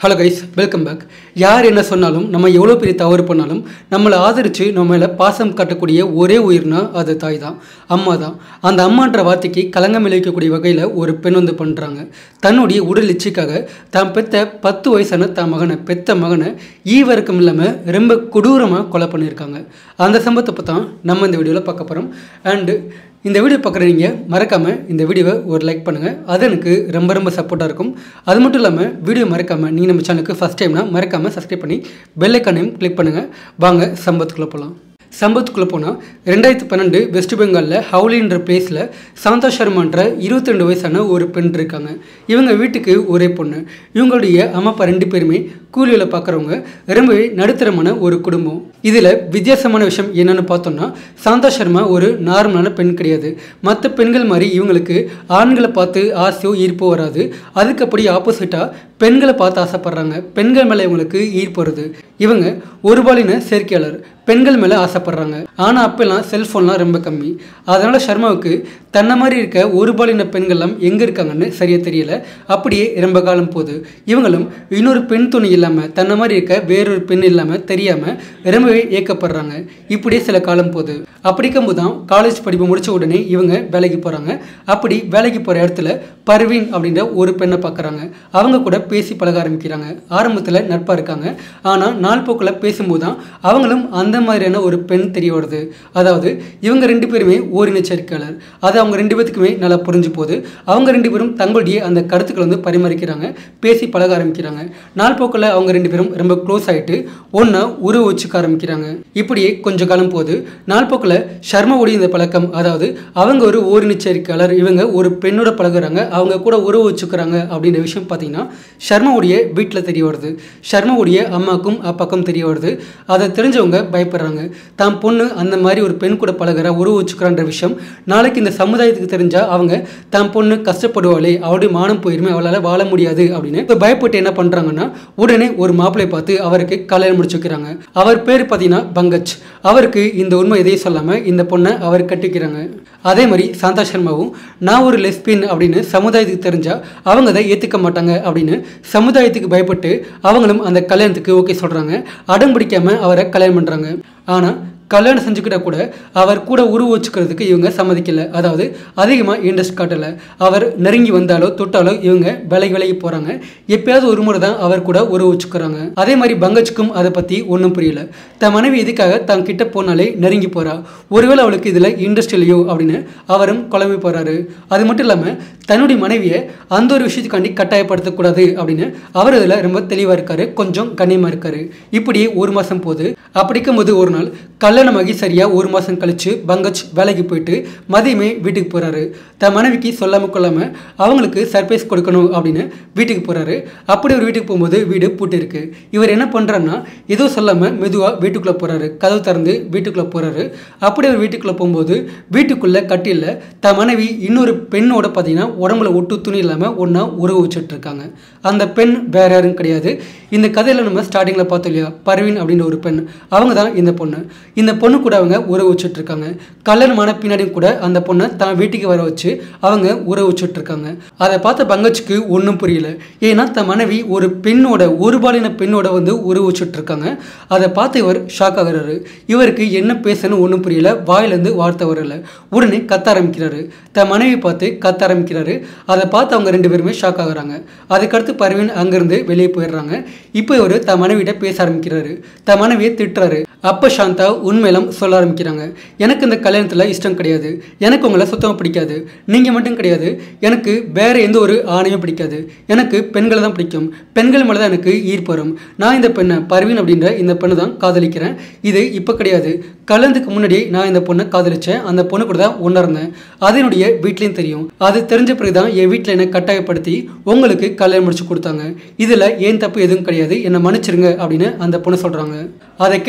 hello guys welcome back யார் என்ன சொன்னாலும் நம்ம எவ்வளோ பெரிய தவறு பண்ணாலும் நம்மளை ஆதரித்து நம்ம மேலே பாசம் காட்டக்கூடிய ஒரே உயிர்னா அது தாய் தான் அம்மா தான் அந்த அம்மான்ற வார்த்தைக்கு களங்கம் விளைவிக்கக்கூடிய வகையில் ஒரு பெண் வந்து பண்ணுறாங்க தன்னுடைய உடல் இச்சைக்காக தான் பெத்த பத்து வயசான தான் மகனை பெத்த மகனை ஈவரக்கம் இல்லாமல் ரொம்ப கொடூரமாக கொலை பண்ணியிருக்காங்க அந்த சம்பவத்தை தான் நம்ம இந்த வீடியோவில் பார்க்க போகிறோம் அண்டு இந்த வீடியோ பார்க்குற நீங்கள் மறக்காமல் இந்த வீடியோவை ஒரு லைக் பண்ணுங்கள் அது எனக்கு ரொம்ப ரொம்ப சப்போர்ட்டாக இருக்கும் அது மட்டும் இல்லாமல் வீடியோ மறக்காமல் நீங்கள் நம்ம சேனலுக்கு ஃபஸ்ட் டைம்னா மறக்காமல் சப்ஸ்கிரைப் பண்ணி பெல் ஐக்கானையும் கிளிக் பண்ணுங்கள் வாங்க சம்பவத்துக்குள்ளே போகலாம் சம்பவத்துக்குள்ளே போனால் ரெண்டாயிரத்து பன்னெண்டு வெஸ்ட் பெங்காலில் ஹவுலின்ற பிளேஸில் சாந்தா சர்மான்ற இருபத்தி ரெண்டு வயசான ஒரு பெண் இருக்காங்க இவங்க வீட்டுக்கு ஒரே பொண்ணு இவங்களுடைய அம்மா அப்பா ரெண்டு பேருமே கூலி வேலை பார்க்குறவங்க ரொம்பவே நடுத்தரமான ஒரு குடும்பம் இதில் வித்தியாசமான விஷயம் என்னென்னு பார்த்தோம்னா சாந்தா சர்மா ஒரு நார்மலான பெண் கிடையாது மற்ற பெண்கள் மாதிரி இவங்களுக்கு ஆண்களை பார்த்து ஆசையோ ஈர்ப்போ வராது அதுக்கு அப்படி ஆப்போசிட்டாக பெண்களை பார்த்து ஆசைப்படுறாங்க பெண்கள் மேலே இவங்களுக்கு ஈர்ப்பு வருது இவங்க ஒரு பாலின சேர்க்கையாளர் பெண்கள் மேலே ஆசைப்படுறாங்க ஆனால் அப்போல்லாம் செல்ஃபோன்லாம் ரொம்ப கம்மி அதனால் சர்மாவுக்கு தன்னை மாதிரி இருக்க ஒரு பாலின பெண்கள்லாம் எங்கே இருக்காங்கன்னு சரியாக தெரியல அப்படியே ரொம்ப காலம் போகுது இவங்களும் இன்னொரு பெண் துணி இல்லாமல் தன்னை மாதிரி இருக்க வேறொரு பெண் இல்லாமல் தெரியாமல் ரொம்பவே ஏக்கப்படுறாங்க இப்படியே சில காலம் போகுது அப்படிக்கும்போது தான் காலேஜ் படிப்பு முடிச்ச உடனே இவங்க வேலைக்கு போகிறாங்க அப்படி வேலைக்கு போகிற இடத்துல பர்வீன் அப்படின்ற ஒரு பெண்ணை பார்க்குறாங்க அவங்க கூட பேசி பழக ஆரம்பிக்கிறாங்க ஆரம்பத்தில் நட்பாக இருக்காங்க ஆனால் நாள் போக்கில் பேசும்போது தான் அவங்களும் அந்த மாதிரியான ஒரு பெண் தெரிய வருது அதாவது இவங்க ரெண்டு பேருமே ஓரின சேர்க்கையாளர் அது அவங்க ரெண்டு பேத்துக்குமே நல்லா புரிஞ்சு போகுது அவங்க ரெண்டு பேரும் தங்களுடைய அந்த கருத்துக்களை வந்து பரிமாறிக்கிறாங்க பேசி பழக ஆரம்பிக்கிறாங்க நாள் போக்கில் அவங்க ரெண்டு பேரும் ரொம்ப க்ளோஸ் ஆகிட்டு ஒன்றா உருவ வச்சுக்க ஆரம்பிக்கிறாங்க இப்படியே கொஞ்ச காலம் போகுது நாள் போக்கில் ஷர்மாவுடைய இந்த பழக்கம் அதாவது அவங்க ஒரு ஓரின சேர்க்கையாளர் இவங்க ஒரு பெண்ணோட பழகுறாங்க அவங்க கூட உறவு வச்சுக்கிறாங்க அப்படின்ற விஷயம் பார்த்தீங்கன்னா ஷர்மாவுடைய வீட்டில் தெரிய வருது ஷர்மாவுடைய அம்மாக்கும் அப்பாக்கும் தெரிய வருது அதை தெரிஞ்சவங்க பயப்படுறாங்க தான் பொண்ணு அந்த மாதிரி ஒரு பெண் கூட பழகுற உறவு வச்சுக்கிறான்ற விஷயம் நாளைக்கு இந்த சமுதாயத்துக்கு தெரிஞ்சால் அவங்க தான் பொண்ணு கஷ்டப்படுவாளே அவளுடைய மானம் போயிருமே அவளால் வாழ முடியாது அப்படின்னு இப்போ பயப்பட்டு என்ன பண்ணுறாங்கன்னா உடனே ஒரு மாப்பிள்ளை பார்த்து அவருக்கு கல்யாணம் முடிச்சு வைக்கிறாங்க அவர் பேர் பார்த்தீங்கன்னா பங்கஜ் அவருக்கு இந்த உண்மை எதையும் சொல்லாமல் இந்த பொண்ணை அவர் கட்டிக்கிறாங்க அதே மாதிரி சாந்தா சர்மாவும் நான் ஒரு லெஸ்பியன் அப்படின்னு சமுதாயத்துக்கு தெரிஞ்சால் அவங்க அதை ஏற்றுக்க மாட்டாங்க அப்படின்னு சமுதாயத்துக்கு பயப்பட்டு அவங்களும் அந்த கல்யாணத்துக்கு ஓகே சொல்கிறாங்க அடம் பிடிக்காம அவரை கல்யாணம் பண்ணுறாங்க ஆனால் கல்யாணம் செஞ்சுக்கிட்டா கூட அவர் கூட உருவ வச்சுக்கிறதுக்கு இவங்க சம்மதிக்கல அதாவது அதிகமாக இன்ட்ரெஸ்ட் காட்டலை அவர் நெருங்கி வந்தாலோ தொட்டாலோ இவங்க விலகி விலகி போகிறாங்க எப்பயாவது ஒரு முறை தான் அவர் கூட உருவ வச்சுக்கிறாங்க அதே மாதிரி பங்கஜுக்கும் அதை பற்றி ஒன்றும் புரியல தன் மனைவி இதுக்காக தான் கிட்ட போனாலே நெருங்கி போகிறா ஒருவேளை அவளுக்கு இதில் இன்ட்ரெஸ்ட் இல்லையோ அப்படின்னு அவரும் குழம்பி போகிறாரு அது மட்டும் இல்லாமல் தன்னுடைய மனைவியை அந்த ஒரு விஷயத்துக்காண்டி கட்டாயப்படுத்தக்கூடாது அப்படின்னு அவர் இதில் ரொம்ப தெளிவாக இருக்காரு கொஞ்சம் கண்ணியமாக இருக்காரு இப்படியே ஒரு மாதம் போகுது அப்படிக்கும்போது ஒரு நாள் கல்யாணமாகி சரியாக ஒரு மாதம் கழித்து பங்கஜ் வேலைக்கு போயிட்டு மதியமே வீட்டுக்கு போகிறாரு தன் மனைவிக்கு சொல்லாமல் கொள்ளாமல் அவங்களுக்கு சர்ப்ரைஸ் கொடுக்கணும் அப்படின்னு வீட்டுக்கு போகிறாரு அப்படி ஒரு வீட்டுக்கு போகும்போது வீடு பூட்டி இருக்கு இவர் என்ன பண்ணுறாருன்னா எதுவும் சொல்லாமல் மெதுவாக வீட்டுக்குள்ளே போகிறாரு கதவு திறந்து வீட்டுக்குள்ளே போகிறாரு அப்படி ஒரு வீட்டுக்குள்ளே போகும்போது வீட்டுக்குள்ளே கட்டியில் தன் மனைவி இன்னொரு பெண்ணோட பார்த்தீங்கன்னா உடம்புல ஒட்டு துணி இல்லாமல் ஒன்றா உறவு வச்சுட்டு இருக்காங்க அந்த பெண் வேற யாரும் கிடையாது இந்த கதையில் நம்ம ஸ்டார்டிங்கில் பார்த்தோம் இல்லையா பர்வீன் அப்படின்ற ஒரு பெண் அவங்க தான் இந்த பொண்ணு இந்த பொண்ணு கூட அவங்க உறவு வச்சுட்டு இருக்காங்க கல்யாணமான பின்னாடியும் கூட அந்த பொண்ணை தான் வீட்டுக்கு வர வச்சு அவங்க உறவு வச்சுட்டு இருக்காங்க அதை பார்த்த பங்கஜுக்கு ஒன்றும் புரியல ஏன்னா தன் மனைவி ஒரு பெண்ணோட ஒரு பாலின பெண்ணோட வந்து உறவு வச்சுட்டு இருக்காங்க அதை பார்த்து இவர் ஷாக் ஆகுறாரு இவருக்கு என்ன பேசணும் ஒன்றும் புரியல வாயிலேருந்து வார்த்தை வரல உடனே கத்த ஆரம்பிக்கிறாரு தன் மனைவி பார்த்து கத்த ஆரம்பிக்கிறாரு அதை பார்த்து அவங்க ரெண்டு பேருமே ஷாக் ஆகுறாங்க அதுக்கடுத்து பர்வீன் அங்கேருந்து வெளியே போயிடுறாங்க இப்போ இவர் தன் மனைவிட்ட பேச ஆரம்பிக்கிறாரு தன் மனைவியை திட்டுறாரு அப்போ சாந்தா உண்மையெல்லாம் சொல்ல ஆரம்பிக்கிறாங்க எனக்கு இந்த கல்யாணத்தில் இஷ்டம் கிடையாது எனக்கு உங்களை சுத்தமாக பிடிக்காது நீங்கள் மட்டும் கிடையாது எனக்கு வேற எந்த ஒரு ஆணையும் பிடிக்காது எனக்கு பெண்களை தான் பிடிக்கும் பெண்கள் மேலே தான் எனக்கு ஈர்ப்பு வரும் நான் இந்த பெண்ணை பர்வீன் அப்படின்ற இந்த பெண்ணை தான் காதலிக்கிறேன் இது இப்போ கிடையாது கல்யாணத்துக்கு முன்னாடியே நான் இந்த பொண்ணை காதலிச்சேன் அந்த பொண்ணு கூட தான் ஒன்றா இருந்தேன் அது என்னுடைய வீட்லேயும் தெரியும் அது தெரிஞ்ச பிறகு தான் என் வீட்டில் என்னை கட்டாயப்படுத்தி உங்களுக்கு கல்யாணம் முடிச்சு கொடுத்தாங்க இதில் ஏன் தப்பு எதுவும் கிடையாது என்னை மன்னிச்சிருங்க அப்படின்னு அந்த பொண்ணு சொல்கிறாங்க அதை கேட்ட சர்மா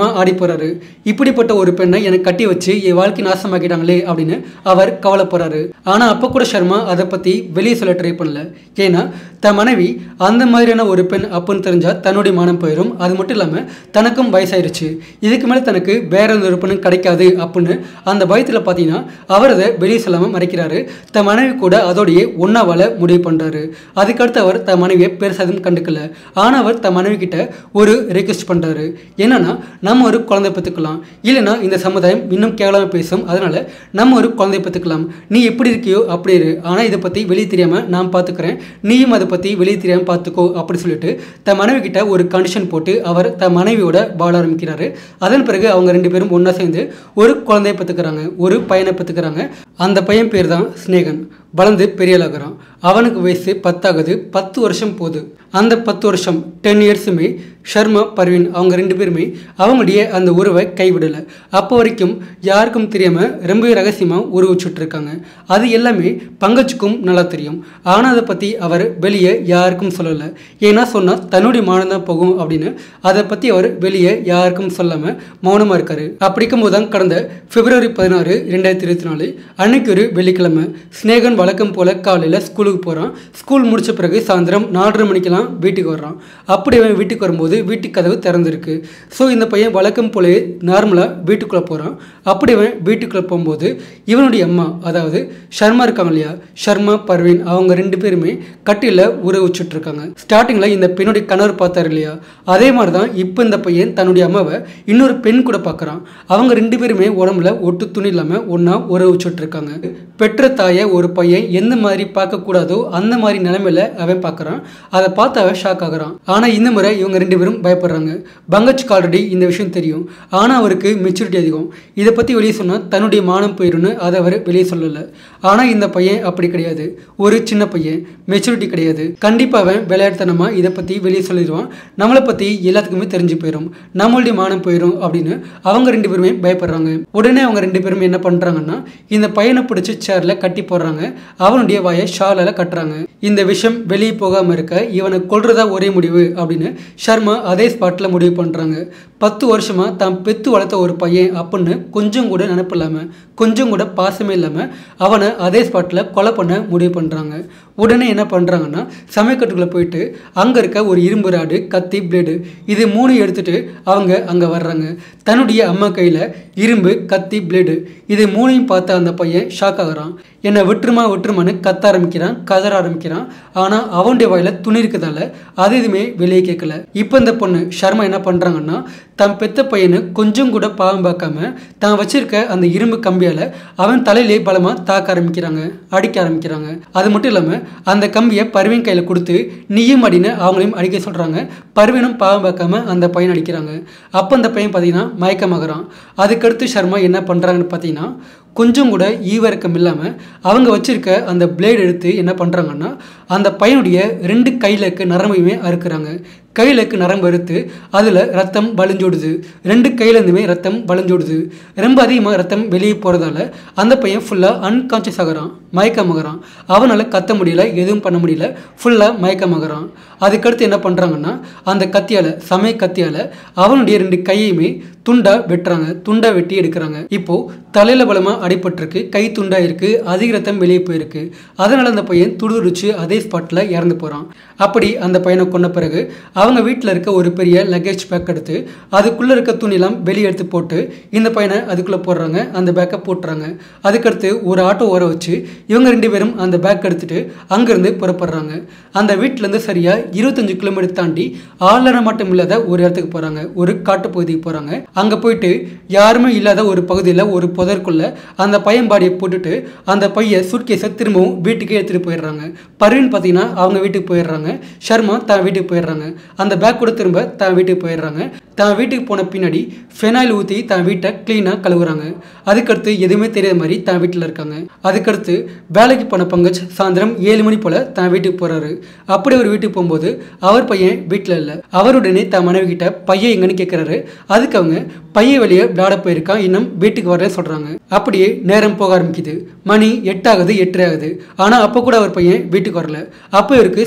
சந்தோஷமா ஆடி போறாரு இப்படிப்பட்ட ஒரு பெண்ணை எனக்கு கட்டி வச்சு என் வாழ்க்கை நாசமாக்கிட்டாங்களே அப்படின்னு அவர் கவலைப்படுறாரு ஆனா அப்ப கூட சர்மா அதை பத்தி வெளியே சொல்ல ட்ரை பண்ணல ஏன்னா தன் மனைவி அந்த மாதிரியான ஒரு பெண் அப்படின்னு தெரிஞ்சா தன்னுடைய மானம் போயிடும் அது மட்டும் இல்லாம தனக்கும் வயசாயிருச்சு இதுக்கு மேல தனக்கு வேற எந்த ஒரு பெண்ணும் கிடைக்காது அப்படின்னு அந்த பயத்துல பாத்தீங்கன்னா அவர் அதை வெளியே சொல்லாம மறைக்கிறாரு தன் மனைவி கூட அதோடைய ஒன்னா வாழ முடிவு பண்றாரு அதுக்கடுத்து அவர் தன் மனைவியை பெருசாக எதுவும் கண்டுக்கல ஆனா அவர் தன் மனைவி கிட்ட ஒரு ரெக்வெஸ்ட் பண்றாரு என்னன்னா நம்ம ஒரு குழந்தை பெற்றுக்கலாம் இல்லைன்னா இந்த சமுதாயம் இன்னும் கேவலமாக பேசும் அதனால நம்ம ஒரு குழந்தை பெற்றுக்கலாம் நீ எப்படி இருக்கியோ அப்படி இரு ஆனா இதை பத்தி வெளியே தெரியாம நான் பாத்துக்கிறேன் நீயும் அதை பத்தி வெளியே தெரியாம பார்த்துக்கோ அப்படி சொல்லிட்டு தன் மனைவி கிட்ட ஒரு கண்டிஷன் போட்டு அவர் தன் மனைவியோட வாழ ஆரம்பிக்கிறாரு அதன் பிறகு அவங்க ரெண்டு பேரும் ஒண்ணா சேர்ந்து ஒரு குழந்தைய பெற்றுக்கிறாங்க ஒரு பையனை பெற்றுக்கிறாங்க அந்த பையன் பேர் தான் ஸ்னேகன் வளர்ந்து பெரியலாகிறான் அவனுக்கு வயசு பத்தாகுது பத்து வருஷம் போகுது அந்த பத்து வருஷம் டென் இயர்ஸுமே ஷர்மா பர்வீன் அவங்க ரெண்டு பேருமே அவங்களுடைய அந்த உறவை கைவிடலை அப்போ வரைக்கும் யாருக்கும் தெரியாமல் ரொம்பவே ரகசியமாக உருவிச்சுட்டு இருக்காங்க அது எல்லாமே பங்கஜுக்கும் நல்லா தெரியும் ஆனால் அதை பற்றி அவர் வெளியே யாருக்கும் சொல்லலை ஏன்னா சொன்னால் தன்னுடைய மானம் தான் போகும் அப்படின்னு அதை பற்றி அவர் வெளியே யாருக்கும் சொல்லாமல் மௌனமாக இருக்காரு அப்படிக்கும் போது தான் கடந்த பிப்ரவரி பதினாறு ரெண்டாயிரத்தி இருபத்தி நாலு அன்னைக்கு ஒரு வெள்ளிக்கிழமை ஸ்னேகன் வழக்கம் போல காலையில் ஸ்கூலுக்கு போகிறான் ஸ்கூல் முடிச்ச பிறகு சாயந்தரம் நாலரை மணிக்கெல்லாம் வீட்டுக்கு வர்றான் அப்படி அவன் வீட்டுக்கு வரும்போது வீட்டு கதவு திறந்திருக்கு ஸோ இந்த பையன் வழக்கம் போலவே நார்மலாக வீட்டுக்குள்ளே போகிறான் அப்படி அவன் வீட்டுக்குள்ளே போகும்போது இவனுடைய அம்மா அதாவது ஷர்மா இருக்காங்க இல்லையா ஷர்மா பர்வீன் அவங்க ரெண்டு பேருமே கட்டில உற வச்சுட்டு இருக்காங்க ஸ்டார்டிங்கில் இந்த பெண்ணுடைய கணவர் பார்த்தாரு இல்லையா அதே மாதிரி தான் இப்போ இந்த பையன் தன்னுடைய அம்மாவை இன்னொரு பெண் கூட பார்க்குறான் அவங்க ரெண்டு பேருமே உடம்புல ஒட்டு துணி இல்லாமல் ஒன்றா உற வச்சுட்டு இருக்காங்க பெற்ற தாயை ஒரு பையன் எந்த மாதிரி பார்க்கக்கூடாதோ அந்த மாதிரி நிலைமையில அவன் பார்க்குறான் அதை பார்த்து அவன் ஷாக் ஆகுறான் ஆனால் இந்த முறை இவங்க ரெண்டு பேரும் பயப்படுறாங்க பங்கஜ்க்கு ஆல்ரெடி இந்த விஷயம் தெரியும் ஆனால் அவருக்கு மெச்சூரிட்டி அதிகம் இதை பற்றி வெளியே சொன்னால் தன்னுடைய மானம் போயிடும்னு அதை அவர் வெளியே சொல்லலை ஆனால் இந்த பையன் அப்படி கிடையாது ஒரு சின்ன பையன் மெச்சூரிட்டி கிடையாது கண்டிப்பாக அவன் விளையாட்டுத்தனமாக இதை பற்றி வெளியே சொல்லிடுவான் நம்மளை பற்றி எல்லாத்துக்குமே தெரிஞ்சு போயிடும் நம்மளுடைய மானம் போயிடும் அப்படின்னு அவங்க ரெண்டு பேருமே பயப்படுறாங்க உடனே அவங்க ரெண்டு பேருமே என்ன பண்ணுறாங்கன்னா இந்த பையனை பிடிச்சி சேரில் கட்டி போடுறாங்க அவனுடைய வாயை ஷாலால் கட்டுறாங்க இந்த விஷயம் வெளியே போகாமல் இருக்க இவனை கொல்றதா ஒரே முடிவு அப்படின்னு ஷர்மா அதே ஸ்பாட்டில் முடிவு பண்ணுறாங்க பத்து வருஷமாக தான் பெத்து வளர்த்த ஒரு பையன் அப்படின்னு கொஞ்சம் கூட நினப்பு இல்லாமல் கொஞ்சம் கூட பாசமே இல்லாமல் அவனை அதே ஸ்பாட்டில் கொலை பண்ண முடிவு பண்ணுறாங்க உடனே என்ன பண்ணுறாங்கன்னா சமயக்கட்டுக்குள்ளே போயிட்டு அங்கே இருக்க ஒரு இரும்பு ராடு கத்தி பிளேடு இது மூணு எடுத்துட்டு அவங்க அங்கே வர்றாங்க தன்னுடைய அம்மா கையில் இரும்பு கத்தி பிளேடு இது மூணையும் பார்த்த அந்த பையன் ஷாக் ஆகுறான் என்னை விட்டுருமா விட்டுருமான்னு கத்த ஆரம்பிக்கிறான் கதற ஆரம்பிக்கிறான் ஆனால் அவனுடைய வாயில துணி இருக்கிறதால அது எதுவுமே வெளியே கேட்கல இப்போ இந்த பொண்ணு ஷர்மா என்ன பண்ணுறாங்கன்னா தன் பெத்த பையனு கொஞ்சம் கூட பாவம் பார்க்காம தான் வச்சிருக்க அந்த இரும்பு கம்பியால் அவன் தலையிலே பலமாக தாக்க ஆரம்பிக்கிறாங்க அடிக்க ஆரம்பிக்கிறாங்க அது மட்டும் இல்லாமல் அந்த கம்பியை பருவின் கையில் கொடுத்து நீயும் அடின்னு அவங்களையும் அடிக்க சொல்கிறாங்க பருவினும் பாவம் பார்க்காம அந்த பையன் அடிக்கிறாங்க அப்போ அந்த பையன் பார்த்தீங்கன்னா மயக்கமாகறான் அதுக்கடுத்து ஷர்மா என்ன பண்ணுறாங்கன்னு பார்த்தீங்கன்னா கொஞ்சம் கூட ஈவரக்கம் இல்லாமல் அவங்க வச்சிருக்க அந்த பிளேடு எடுத்து என்ன பண்ணுறாங்கன்னா அந்த பையனுடைய ரெண்டு கையில் இருக்க நரம்பையுமே அறுக்குறாங்க கையில் இருக்க நரம்பு அறுத்து அதில் ரத்தம் வலிஞ்சோடுது ரெண்டு கையிலேருந்துமே ரத்தம் வலிஞ்சோடுது ரொம்ப அதிகமாக ரத்தம் வெளியே போகிறதால அந்த பையன் ஃபுல்லாக அன்கான்ஷியஸ் ஆகிறான் மயக்கமாகறான் அவனால் கத்த முடியல எதுவும் பண்ண முடியல ஃபுல்லாக மயக்கமாகறான் அதுக்கடுத்து என்ன பண்ணுறாங்கன்னா அந்த கத்தியால் சமய கத்தியால் அவனுடைய ரெண்டு கையுமே துண்டா வெட்டுறாங்க துண்டா வெட்டி எடுக்கிறாங்க இப்போ தலையில பலமா அடிபட்டிருக்கு கை துண்டா இருக்கு அதிக ரத்தம் வெளியே போயிருக்கு அதனால அந்த பையன் துடுதுடிச்சு அதே ஸ்பாட்ல இறந்து போறான் அப்படி அந்த பையனை கொன்ன பிறகு அவங்க வீட்டில் இருக்க ஒரு பெரிய லக்கேஜ் பேக் எடுத்து அதுக்குள்ள இருக்க துணிலாம் வெளியே எடுத்து போட்டு இந்த பையனை அதுக்குள்ள போடுறாங்க அந்த பேக்கை போட்டுறாங்க அதுக்கடுத்து ஒரு ஆட்டோ ஓர வச்சு இவங்க ரெண்டு பேரும் அந்த பேக் எடுத்துட்டு அங்கிருந்து புறப்படுறாங்க அந்த வீட்டிலேருந்து சரியா இருபத்தஞ்சு கிலோமீட்டர் தாண்டி ஆளர மட்டும் இல்லாத ஒரு இடத்துக்கு போறாங்க ஒரு காட்டு பகுதிக்கு போறாங்க அங்க போயிட்டு யாருமே இல்லாத ஒரு பகுதியில் ஒரு புதற்குள்ள அந்த பையன் பாடியை போட்டுட்டு அந்த பைய சுட்கேஸை திரும்பவும் வீட்டுக்கே எடுத்துட்டு போயிடுறாங்க பர்வீன் பார்த்தீங்கன்னா அவங்க வீட்டுக்கு போயிடுறாங்க ஷர்மா தான் வீட்டுக்கு போயிடுறாங்க அந்த பேக் கூட திரும்ப தான் வீட்டுக்கு போயிடுறாங்க தான் வீட்டுக்கு போன பின்னாடி ஃபெனாயில் ஊற்றி தான் வீட்டை க்ளீனாக கழுவுறாங்க அதுக்கடுத்து எதுவுமே தெரியாத மாதிரி தான் வீட்டில் இருக்காங்க அதுக்கடுத்து வேலைக்கு போன பங்கஜ் சாயந்தரம் ஏழு மணி போல் தான் வீட்டுக்கு போகிறாரு அப்படி அவர் வீட்டுக்கு போகும்போது அவர் பையன் வீட்டில் இல்லை அவருடனே தான் மனைவி கிட்ட பையன் எங்கன்னு கேட்குறாரு அதுக்கு அவங்க பையன் வெளியே விளையாட போயிருக்கான் இன்னும் வீட்டுக்கு வரேன்னு சொல்கிறாங்க அப்படியே நேரம் போக ஆரம்பிக்குது மணி எட்டாகுது எட்டரை ஆகுது ஆனால் அப்போ கூட அவர் பையன் வீட்டுக்கு வரல அப்போ இவருக்கு சந்தேகம் வருது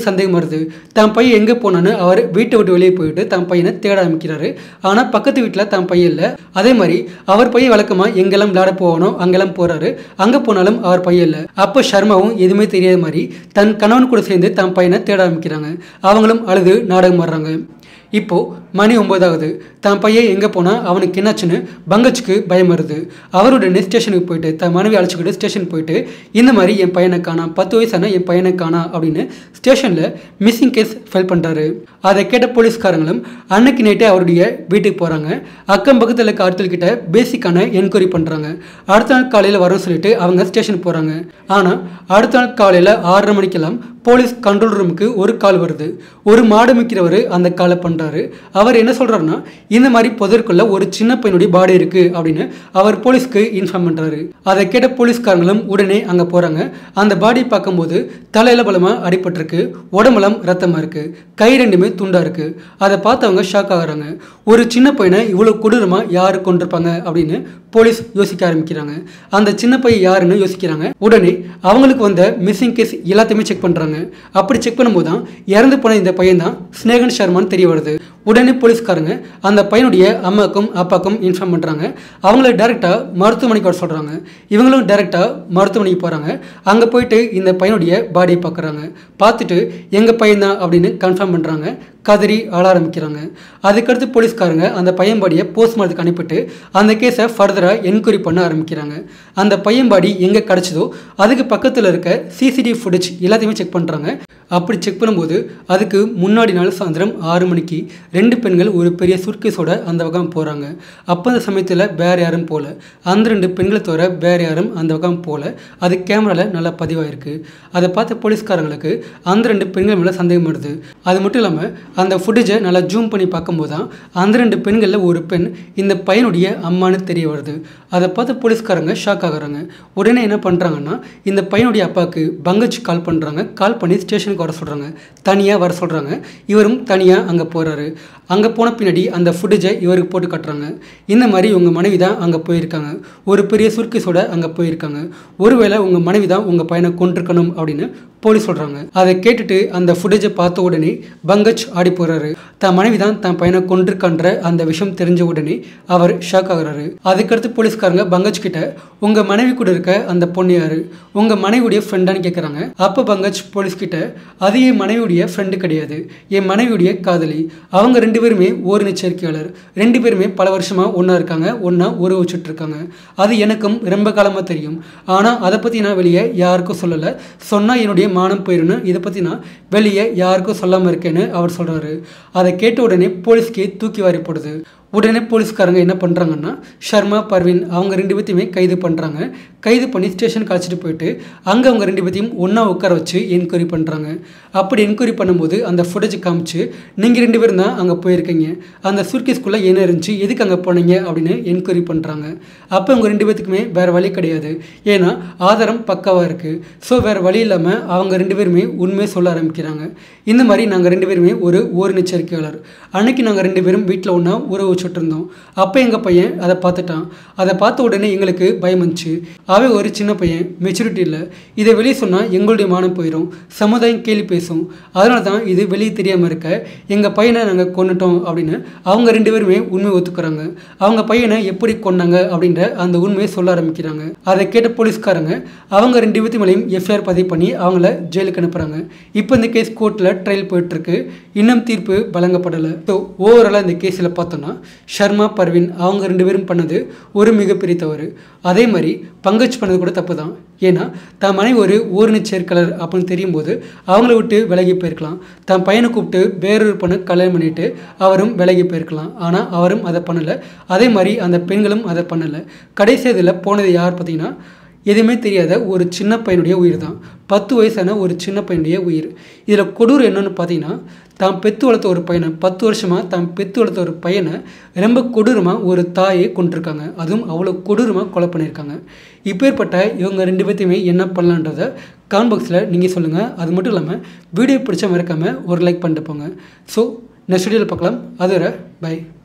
வருது தன் பையன் எங்கே போனான்னு அவர் வீட்டை விட்டு வெளியே போயிட்டு தன் பையனை தேட ஆரம்பிக்கிறாரு ஆனால் பக்கத்து வீட்டில் தன் பையன் இல்லை அதே மாதிரி அவர் பையன் வழக்கமாக எங்கெல்லாம் விளையாட போவானோ அங்கெல்லாம் போகிறாரு அங்கே போனாலும் அவர் பையன் இல்லை அப்போ சர்மாவும் எதுவுமே தெரியாத மாதிரி தன் கணவன் கூட சேர்ந்து தன் பையனை தேட ஆரம்பிக்கிறாங்க அவங்களும் அழுது நாடகம் ஆடுறாங்க இப்போ மணி ஒன்பதாவது தன் பையன் எங்கே போனால் அவனுக்கு என்னாச்சுன்னு பங்கஜ்க்கு பயம் வருது அவருடனே ஸ்டேஷனுக்கு போயிட்டு தன் மனைவி அழைச்சிக்கிட்டு ஸ்டேஷன் போயிட்டு இந்த மாதிரி என் பையனை காணா பத்து வயசான என் பையனை காணா அப்படின்னு ஸ்டேஷனில் மிஸ்ஸிங் கேஸ் ஃபைல் பண்ணுறாரு அதை கேட்ட போலீஸ்காரங்களும் அன்னைக்கு நைட்டே அவருடைய வீட்டுக்கு போகிறாங்க அக்கம் பக்கத்தில் இருக்க ஆட்கள் கிட்ட பேசிக்கான என்கொயரி பண்ணுறாங்க அடுத்த நாள் காலையில் வர சொல்லிட்டு அவங்க ஸ்டேஷன் போகிறாங்க ஆனால் அடுத்த நாள் காலையில் ஆறரை மணிக்கெல்லாம் போலீஸ் கண்ட்ரோல் ரூமுக்கு ஒரு கால் வருது ஒரு மாடு மிக்கிறவர் அந்த காலை பண்ணுறாரு அவர் என்ன சொல்கிறாருன்னா இந்த மாதிரி புதற்குள்ள ஒரு சின்ன பையனுடைய பாடி இருக்குது அப்படின்னு அவர் போலீஸ்க்கு இன்ஃபார்ம் பண்ணுறாரு அதை கேட்ட போலீஸ்காரங்களும் உடனே அங்கே போகிறாங்க அந்த பாடி பார்க்கும்போது தலையில பலமாக அடிபட்டிருக்கு உடம்புலம் ரத்தமாக இருக்குது கை ரெண்டுமே துண்டாக இருக்குது அதை பார்த்தவங்க ஷாக் ஆகுறாங்க ஒரு சின்ன பையனை இவ்வளோ கொடூரமாக யார் கொண்டிருப்பாங்க அப்படின்னு போலீஸ் யோசிக்க ஆரம்பிக்கிறாங்க அந்த சின்ன பையன் யாருன்னு யோசிக்கிறாங்க உடனே அவங்களுக்கு வந்த மிஸ்ஸிங் கேஸ் எல்லாத்தையுமே செக் பண்ணுறாங்க அப்படி செக் பண்ணும்போது தான் இறந்து போன இந்த பையன் தான் ஸ்னேகன் சர்மான்னு தெரிய வருது உடனே போலீஸ்காரங்க அந்த பையனுடைய அம்மாக்கும் அப்பாக்கும் இன்ஃபார்ம் பண்ணுறாங்க அவங்கள டேரெக்டாக மருத்துவமனைக்கு வர சொல்கிறாங்க இவங்களும் டேரெக்டாக மருத்துவமனைக்கு போகிறாங்க அங்கே போயிட்டு இந்த பையனுடைய பாடியை பார்க்குறாங்க பார்த்துட்டு எங்கள் பையன் தான் அப்படின்னு கன்ஃபார்ம் பண்ணுறாங்க கதறி அழ ஆரம்பிக்கிறாங்க அதுக்கடுத்து போலீஸ்காரங்க அந்த பையன் பாடியை போஸ்ட்மார்ட்டத்துக்கு அனுப்பிட்டு அந்த கேஸை ஃபர்தராக என்கொயரி பண்ண ஆரம்பிக்கிறாங்க அந்த பையன் பாடி எங்கே கிடச்சதோ அதுக்கு பக்கத்தில் இருக்க சிசிடிவி ஃபுட்டேஜ் எல்லாத்தையுமே செக் பண்ணுறாங்க அப்படி செக் பண்ணும்போது அதுக்கு முன்னாடி நாள் சாயந்தரம் ஆறு மணிக்கு ரெண்டு பெண்கள் ஒரு பெரிய சுர்கேஸோட அந்த பக்கம் போகிறாங்க அப்போ அந்த சமயத்தில் வேறு யாரும் போகல அந்த ரெண்டு பெண்களை தவிர வேறு யாரும் அந்த பக்கம் போகல அது கேமராவில் நல்லா பதிவாயிருக்கு அதை பார்த்த போலீஸ்காரங்களுக்கு அந்த ரெண்டு பெண்கள் மேலே சந்தேகம் வருது அது மட்டும் இல்லாமல் அந்த ஃபுட்டேஜை நல்லா ஜூம் பண்ணி பார்க்கும்போது தான் அந்த ரெண்டு பெண்களில் ஒரு பெண் இந்த பையனுடைய அம்மான்னு தெரிய வருது அதை பார்த்து போலீஸ்காரங்க ஷாக் ஆகுறாங்க உடனே என்ன பண்ணுறாங்கன்னா இந்த பையனுடைய அப்பாவுக்கு பங்கஜ் கால் பண்ணுறாங்க கால் பண்ணி ஸ்டேஷனுக்கு வர சொல்கிறாங்க தனியாக வர சொல்கிறாங்க இவரும் தனியாக அங்கே போகிறாரு அங்கே போன பின்னாடி அந்த ஃபுட்டேஜை இவருக்கு போட்டு காட்டுறாங்க இந்த மாதிரி உங்கள் மனைவி தான் அங்கே போயிருக்காங்க ஒரு பெரிய சுர்க்கீஸோட அங்கே போயிருக்காங்க ஒருவேளை உங்கள் மனைவி தான் உங்கள் பையனை கொண்டிருக்கணும் அப்படின்னு போலீஸ் சொல்கிறாங்க அதை கேட்டுட்டு அந்த ஃபுட்டேஜை பார்த்த உடனே பங்கஜ் ஆடி போகிறாரு தன் மனைவி தான் தன் பையனை கொண்டிருக்கான்ற அந்த விஷயம் தெரிஞ்ச உடனே அவர் ஷாக் ஆகுறாரு அதுக்கடுத்து போலீஸ்காரங்க பங்கஜ் கிட்ட உங்கள் மனைவி கூட இருக்க அந்த பொண்ணு யாரு உங்கள் மனைவியுடைய ஃப்ரெண்டான்னு கேட்குறாங்க அப்போ பங்கஜ் போலீஸ் கிட்ட அது என் மனைவியுடைய ஃப்ரெண்டு கிடையாது என் மனைவியுடைய காதலி அவங்க ரெண்டு பேருமே ஒரு நிச்சரிக்கையாளர் ரெண்டு பேருமே பல வருஷமாக ஒன்றா இருக்காங்க ஒன்றா உறவு வச்சுட்டு இருக்காங்க அது எனக்கும் ரொம்ப காலமாக தெரியும் ஆனால் அதை பற்றி நான் வெளியே யாருக்கும் சொல்லலை சொன்னால் என்னுடைய மானம் போயிடும்னு இதை பற்றி நான் வெளியே யாருக்கும் சொல்லாமல் இருக்கேன்னு அவர் சொல்கிறாரு அதை கேட்ட உடனே போலீஸ்க்கு தூக்கி வாரி போடுது உடனே போலீஸ்காரங்க என்ன பண்ணுறாங்கன்னா ஷர்மா பர்வீன் அவங்க ரெண்டு பேர்த்தையுமே கைது பண்ணுறாங்க கைது பண்ணி ஸ்டேஷனுக்கு அழைச்சிட்டு போயிட்டு அங்கே அவங்க ரெண்டு பேர்த்தையும் ஒன்றா உட்கார வச்சு என்கொயரி பண்ணுறாங்க அப்படி என்கொயரி பண்ணும்போது அந்த ஃபுட்டேஜ் காமிச்சு நீங்கள் ரெண்டு பேரும் தான் அங்கே போயிருக்கீங்க அந்த சூட்கேஸ்குள்ளே என்ன இருந்துச்சு எதுக்கு அங்கே போனீங்க அப்படின்னு என்கொயரி பண்ணுறாங்க அப்போ அவங்க ரெண்டு பேர்த்துக்குமே வேறு வழி கிடையாது ஏன்னா ஆதாரம் பக்காவாக இருக்குது ஸோ வேறு வழி இல்லாமல் அவங்க ரெண்டு பேருமே உண்மையை சொல்ல ஆரம்பிக்கிறாங்க இந்த மாதிரி நாங்கள் ரெண்டு பேருமே ஒரு ஓர் எச்சரிக்கையாளர் அன்னைக்கு நாங்கள் ரெண்டு பேரும் வீட்டில் ஒன்றா உறவு வச்சுட்டு இருந்தோம் அப்போ எங்கள் பையன் அதை பார்த்துட்டான் அதை பார்த்த உடனே எங்களுக்கு பயம் வந்துச்சு அவன் ஒரு சின்ன பையன் மெச்சூரிட்டி இல்லை இதை வெளியே சொன்னால் எங்களுடைய மானம் போயிடும் சமுதாயம் கேள்வி பேசும் அதனால தான் இது வெளியே தெரியாமல் இருக்க எங்கள் பையனை நாங்கள் கொண்டுட்டோம் அப்படின்னு அவங்க ரெண்டு பேருமே உண்மை ஒத்துக்கிறாங்க அவங்க பையனை எப்படி கொன்னாங்க அப்படின்ற அந்த உண்மையை சொல்ல ஆரம்பிக்கிறாங்க அதை கேட்ட போலீஸ்காரங்க அவங்க ரெண்டு பேர்த்து மேலேயும் எஃப்ஐஆர் பதிவு பண்ணி அவங்கள ஜெயிலுக்கு அனுப்புகிறாங்க இப்போ இந்த கேஸ் கோர்ட்டில் ட்ரையல் போயிட்டுருக்கு இன்னும் தீர்ப்பு வழங்கப்படலை ஸோ ஓவராலாக இந்த கேஸில் பார்த்தோன்னா ஷர்மா பர்வீன் அவங்க ரெண்டு பேரும் பண்ணது ஒரு மிகப்பெரிய தவறு அதே மாதிரி பங்கஜ் பண்ணது கூட தப்பு தான் ஏன்னா தன் மனைவி ஒரு ஊரின சேர்க்கலர் அப்படின்னு தெரியும் போது அவங்கள விட்டு விலகி போயிருக்கலாம் தன் பையனை கூப்பிட்டு வேறொரு பொண்ணு கல்யாணம் பண்ணிட்டு அவரும் விலகி போயிருக்கலாம் ஆனால் அவரும் அதை பண்ணலை அதே மாதிரி அந்த பெண்களும் அதை பண்ணலை கடைசி இதில் போனது யார் பார்த்தீங்கன்னா எதுவுமே தெரியாத ஒரு சின்ன பையனுடைய உயிர் தான் பத்து வயசான ஒரு சின்ன பையனுடைய உயிர் இதில் கொடூர் என்னன்னு பார்த்தீங்கன்னா தான் பெத்து வளர்த்த ஒரு பையனை பத்து வருஷமாக தான் பெத்து வளர்த்த ஒரு பையனை ரொம்ப கொடூரமாக ஒரு தாயை கொண்டிருக்காங்க அதுவும் அவ்வளோ கொடூரமாக கொலை பண்ணியிருக்காங்க இப்பேற்பட்ட இவங்க ரெண்டு பேர்த்தையுமே என்ன பண்ணலான்றதை கமெண்ட் பாக்ஸில் நீங்கள் சொல்லுங்கள் அது மட்டும் இல்லாமல் வீடியோ பிடிச்ச மறக்காமல் ஒரு லைக் பண்ணிட்டு போங்க ஸோ நெக்ஸ்ட் வீடியோவில் பார்க்கலாம் அதுவரை பை